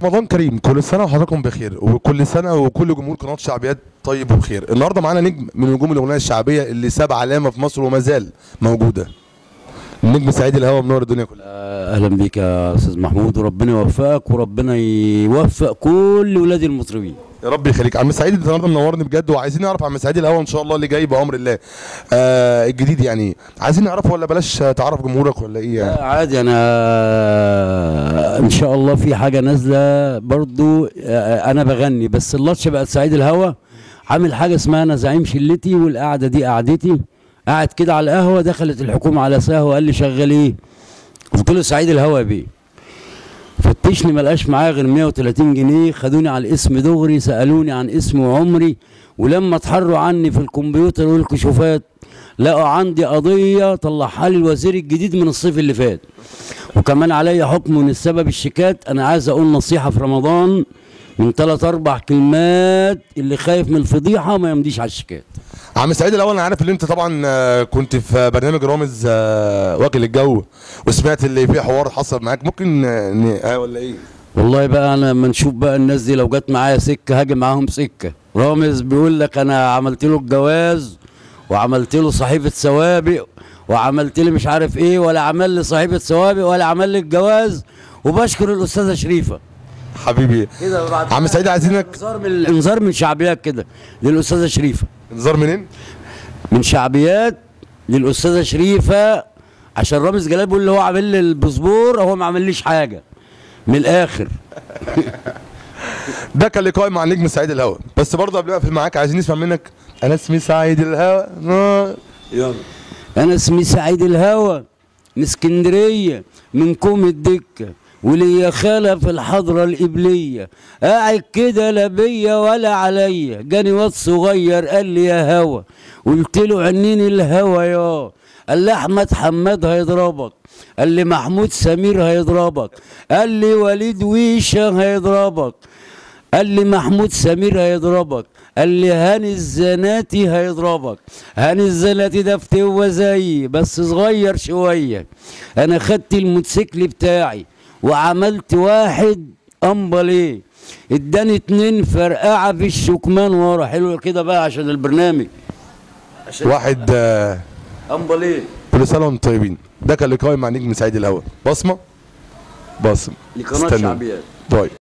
رمضان كريم كل سنه وحضراتكم بخير وكل سنه وكل جمهور قناه شعبيات طيب وبخير النهارده معانا نجم من نجوم الاغنيه الشعبيه اللي ساب علامه في مصر وما زال موجوده النجم سعيد الهوا منور الدنيا كلها اهلا بيك يا استاذ محمود وربنا يوفقك وربنا يوفق كل ولاد المطربين يا رب يخليك عم سعيد انت النهارده منورني بجد وعايزين نعرف عم سعيد الهوا ان شاء الله اللي جاي بامر الله آه الجديد يعني عايزين نعرفه ولا بلاش تعرف جمهورك ولا ايه يعني لا عادي انا ان شاء الله في حاجه نازله برضو آه، انا بغني بس اللطشه بقت سعيد الهوا عامل حاجه اسمها انا زعيم شلتي والقعده دي قعدتي قاعد كده على القهوه دخلت الحكومه على ساهو وقال لي شغال ايه قلت له سعيد الهوا يا بيه فتشني ملقاش معايا غير 130 جنيه خدوني على الاسم دغري سالوني عن اسمي وعمري ولما اتحروا عني في الكمبيوتر والكشوفات لقوا عندي قضيه طلعها لي الوزير الجديد من الصيف اللي فات وكمان عليا حكم من السبب الشيكات انا عايز اقول نصيحه في رمضان من ثلاث اربع كلمات اللي خايف من الفضيحه ما يمديش على الشيكات عم سعيد الاول انا عارف ان انت طبعا آه، كنت في برنامج رامز آه، واكل الجو وسمعت اللي فيه حوار حصل معاك ممكن آه، ن- اه ولا ايه والله بقى انا لما نشوف بقى الناس دي لو جت معايا سكه هاجي معاهم سكه رامز بيقول لك انا عملت له الجواز وعملت له صحيفه سوابق وعملت لي مش عارف ايه ولا عمل لي صحيفه سوابق ولا عمل لي الجواز وبشكر الاستاذه شريفه حبيبي كده بعد عم سعيد عايزينك انذار من انذار من شعبيات كده للاستاذه شريفه انذار منين من شعبيات للاستاذه شريفه عشان رامز جلال بيقول اللي هو عامل لي الباسبور هو ما عمليش حاجه من الاخر ده كان لقاء مع النجم سعيد الهوا بس برضه قبل ما اقفل معاك عايزين نسمع منك انا اسمي سعيد الهوا آه. يلا انا اسمي سعيد الهوى من اسكندريه من كوم الدكه وليا خالة في الحضرة القبلية قاعد كده لا بيا ولا عليا جاني واد صغير قال لي يا هوا قلت له عنيني الهوا يا قال لي احمد حماد هيضربك قال لي محمود سمير هيضربك قال لي وليد ويشة هيضربك قال لي محمود سمير هيضربك قال لي هاني الزناتي هيضربك هاني الزناتي ده فتوة زيي بس صغير شوية انا خدت الموتوسيكل بتاعي وعملت واحد امبليه اداني اتنين فرقعة في الشكمان ورا حلو كده بقى عشان البرنامج عشان واحد آه، امبليه كل سنه وانتم طيبين ده كان لقاء مع نجم سعيد الهوا بصمه بصمه لقناة استنوا. شعبيات باي